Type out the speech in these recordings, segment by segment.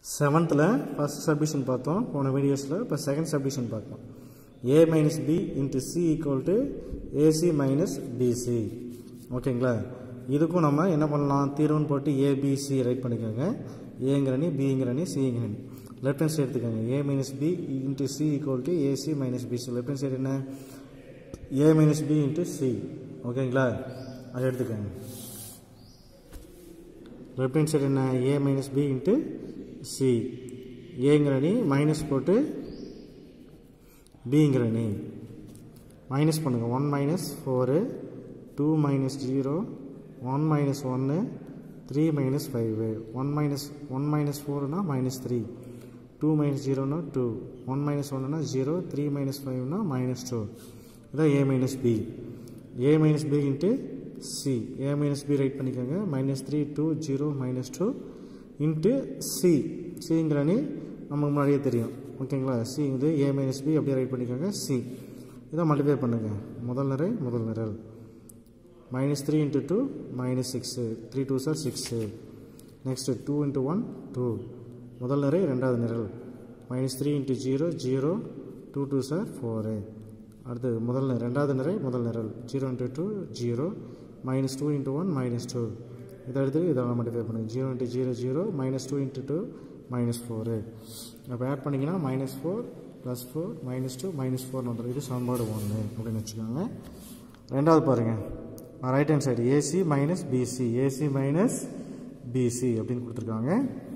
செவன்த்தில் first submission பார்த்தோம் போன வீடியோஸில் இப்போ செகண்ட் சப்டிஷன் பார்க்கலாம் A minus B into C equal to AC minus BC ஓகேங்களா இதுக்கும் நம்ம என்ன பண்ணலாம் தீர்வுன்னு போட்டு ஏபிசி ரைட் பண்ணிக்கோங்க ஏங்கிற அணி பிங்கிற அணி சிங்கிற அணி லெஃப்ட் ஹேண்ட் சைடு எடுத்துக்கோங்க A minus B into C equal to AC minus BC left hand side என்ன A minus B into C ஓகேங்களா அதை எடுத்துக்கோங்க லெஃப்ட் ஹேண்ட் சைடு என்ன A minus B into C ஏங்கிற அணி மைனஸ் போட்டு பிங்கிற அணி மைனஸ் பண்ணுங்கள் one minus four two minus zero one minus ஒன்று three minus five one minus one minus ஃபோர்னா மைனஸ் த்ரீ டூ மைனஸ் ஜீரோனா டூ ஒன் மைனஸ் ஒன்றுனா ஜீரோ த்ரீ மைனஸ் ஃபைவ்னா மைனஸ் டூ இதான் A minus B A minus B into C A minus B right பண்ணிக்கோங்க minus three two zero minus two into C சிங்கிற அணி நமக்கு முன்னாடியே தெரியும் ஓகேங்களா சி இது ஏ மைனஸ் பி அப்படியே ரைட் பண்ணிக்கோங்க சி இதை மல்டிஃபை பண்ணுங்கள் முதல் நிறை முதல் நிரல் minus three into two minus six three two sir six next two into one two முதல் நிறை ரெண்டாவது நிரல் minus three into zero zero two two sir four அடுத்து முதல் நிறை ரெண்டாவது நிறை முதல் நிரல் zero into two zero minus two into one minus two இதை எடுத்து இதெல்லாம் மல்டிஃபை பண்ணுங்கள் zero into zero zero minus two into two minus four அப்போ ஆட் பண்ணிங்கன்னா minus four plus four minus two minus ஃபோர்னு வந்துடும் இது சமன்பாடு ஒன்று அப்படின்னு வச்சுக்கோங்க ரெண்டாவது பாருங்கள் right hand side AC minus BC AC minus BC அப்படின்னு கொடுத்துருக்காங்க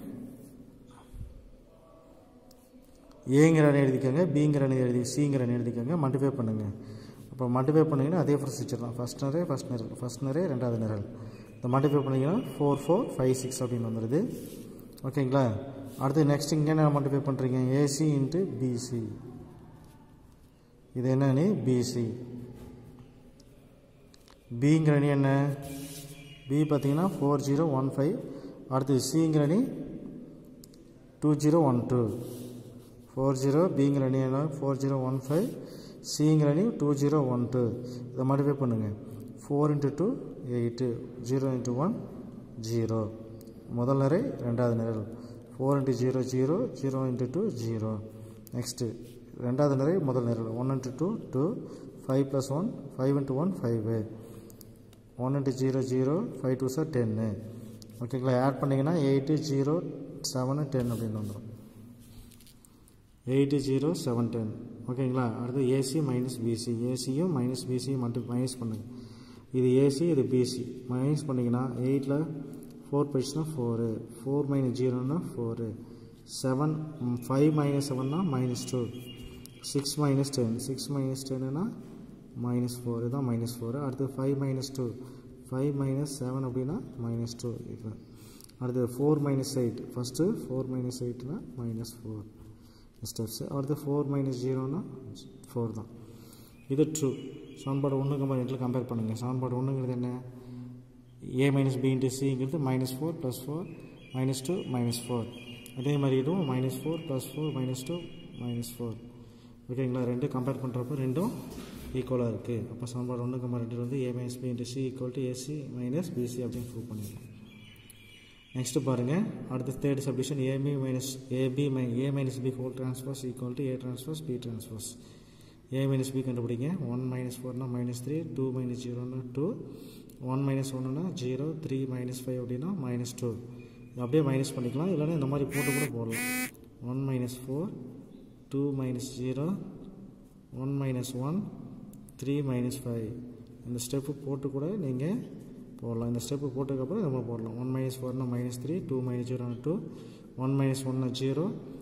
ஏங்கிற அணி எழுதிக்கோங்க பிங்கிற அணி எழுதி சிங்கிற அணி எழுதிக்கோங்க மல்டிஃபை பண்ணுங்கள் அப்போ மல்டிஃபை பண்ணிங்கன்னா அதே ப்ரொசீஜர் தான் ஃபஸ்ட் நிறை ஃபஸ்ட் நிரல் ஃபஸ்ட் நிறை ரெண்டாவது நிரல் இந்த மல்டிஃபை பண்ணிங்கன்னா ஃபோர் ஃபோர் ஃபைவ் சிக்ஸ் அப்படின்னு வந்துடுது ஓகேங்களா அடுத்து நெக்ஸ்ட் இங்கே என்ன மல்டிஃபை பண்ணுறீங்க ஏசி இன்ட்டு பிசி இது என்ன அணி பிசி பிங்கிற அணி என்ன பி பார்த்தீங்கன்னா ஃபோர் ஜீரோ ஒன் ஃபைவ் அடுத்து சிங்கிற அணி two zero one two four zero பிங்கிற அணி என்ன ஃபோர் ஜீரோ ஒன் ஃபைவ் சிங்கிற அணி டூ ஜீரோ ஒன் டூ இதை மாடிஃபை பண்ணுங்கள் four into two eight zero into one zero முதல் நிறை ரெண்டாவது நிரல் four into zero zero zero into two zero next ரெண்டாவது நிறை முதல் நிரல் one into two two five plus one five into one five one into zero zero five two sir டென்னு ஓகேங்களா add பண்ணிங்கன்னா எயிட்டு ஜீரோ செவனு டென் அப்படின்னு வந்துடும் eight zero seven ten ஓகேங்களா அடுத்து ஏசி மைனஸ் பிசி ஏசியும் மைனஸ் பிசியும் மட்டும் minus பண்ணுங்கள் இது ஏசி இது பிசி மைனஸ் பண்ணிங்கன்னா எயிட்டில் ஃபோர் போயிடுச்சுன்னா ஃபோரு ஃபோர் மைனஸ் ஜீரோனா ஃபோரு செவன் ஃபைவ் மைனஸ் செவன்னா minus two six minus ten six minus டென்னுனா மைனஸ் ஃபோர் இதுதான் மைனஸ் ஃபோரு அடுத்து five minus two five minus seven அப்படின்னா மைனஸ் டூ இது அடுத்து four minus eight first four minus எயிட்னா minus four steps அடுத்து four minus ஜீரோனா ஃபோர் தான் இது ட்ரூ சமன்பாடு ஒன்று கம்பேர் ரெண்டில் கம்பேர் பண்ணுங்கள் சமன்பாடு ஒன்றுங்கிறது என்ன ஏ மைனஸ் பி இன்ட்டு சிங்கிறது minus four plus four minus two minus four அதே மாதிரி இதுவும் minus four plus four minus two minus four ஓகேங்களா ரெண்டும் கம்பேர் பண்ணுறப்போ ரெண்டும் ஈக்குவலாக இருக்குது அப்போ சமன்பாடு ஒன்று கம்பேர் ரெண்டு வந்து A minus B into C equal to AC minus BC அப்படின்னு ப்ரூவ் பண்ணிடலாம் நெக்ஸ்ட்டு பாருங்கள் அடுத்த தேர்ட் சப்டிஷன் ஏபி மைனஸ் ஏபி மை A minus B whole transpose equal to A transpose B transpose A minus B கண்டுபிடிங்க one minus ஃபோர்னா minus three two minus ஜீரோனா two one minus ஒன்றுனா ஜீரோ த்ரீ மைனஸ் ஃபைவ் அப்படின்னா minus two அப்படியே minus பண்ணிக்கலாம் இல்லைன்னா இந்த மாதிரி போட்டு கூட போடலாம் one minus four two minus zero one minus one three minus five இந்த ஸ்டெப்பு போட்டு கூட நீங்கள் போடலாம் இந்த ஸ்டெப்பு போட்டதுக்கப்புறம் நம்ம போடலாம் ஒன் மைனஸ் ஃபோர்னா மைனஸ் த்ரீ டூ மைனஸ் ஜீரோனா டூ ஒன் மைனஸ் ஒன்னா ஜீரோ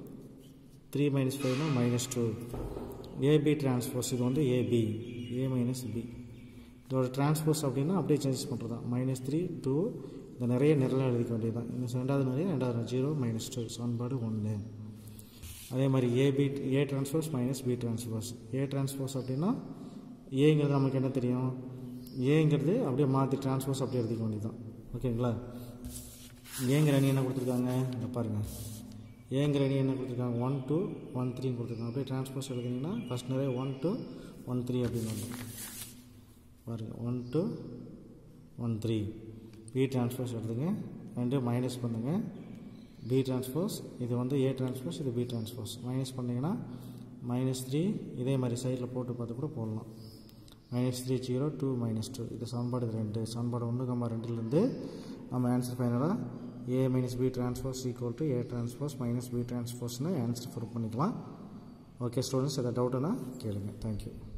த்ரீ மைனஸ் ஃபைவ்னா மைனஸ் டூ ஏபி டிரான்ஸ்போஸ் இது வந்து ஏபி ஏ மைனஸ் பி இதோட டிரான்ஸ்போஸ் அப்படின்னா அப்படியே சேஞ்சஸ் பண்ணுறது தான் மைனஸ் த்ரீ டூ இந்த நிறைய நிரலாக எழுதிக்க வேண்டியது தான் இந்த ரெண்டாவது நிறைய ரெண்டாவது ஜீரோ மைனஸ் டூ சமன்பாடு ஒன்று அதே மாதிரி AB A transpose minus B transpose A transpose அப்படின்னா ஏங்கிறது நமக்கு என்ன தெரியும் ஏங்கிறது அப்படியே மாற்றி டிரான்ஸ்போஸ் அப்படியே எழுதிக்க வேண்டியது தான் ஓகேங்களா ஏங்கிற அணி என்ன கொடுத்துருக்காங்க இங்கே பாருங்கள் ஏங்கிற அணி என்ன கொடுத்துருக்காங்க ஒன் டூ ஒன் த்ரீன்னு கொடுத்துருக்காங்க அப்படியே டிரான்ஸ்போஸ் எழுதினீங்கன்னா ஃபஸ்ட் நிறைய ஒன் டூ ஒன் த்ரீ அப்படின்னு வந்துடும் பாருங்கள் one two one three B transpose எடுத்துங்க ரெண்டு மைனஸ் பண்ணுங்கள் பி டிரான்ஸ்போஸ் இது வந்து ஏ டிரான்ஸ்போஸ் இது பி டிரான்ஸ்போஸ் மைனஸ் பண்ணிங்கன்னா மைனஸ் த்ரீ இதே மாதிரி சைடில் போட்டு பார்த்து கூட போடலாம் minus three zero two minus two இது சமன்பாடு ரெண்டு சமன்பாடு ஒன்று கம்மா ரெண்டுலேருந்து நம்ம ஆன்சர் ஃபைனலாக A minus B transpose equal to A transpose minus B டிரான்ஸ்போஸ்னு ஆன்சர் ப்ரூவ் பண்ணிக்கலாம் ஓகே ஸ்டூடெண்ட்ஸ் எதாவது டவுட்டுன்னா கேளுங்க தேங்க்யூ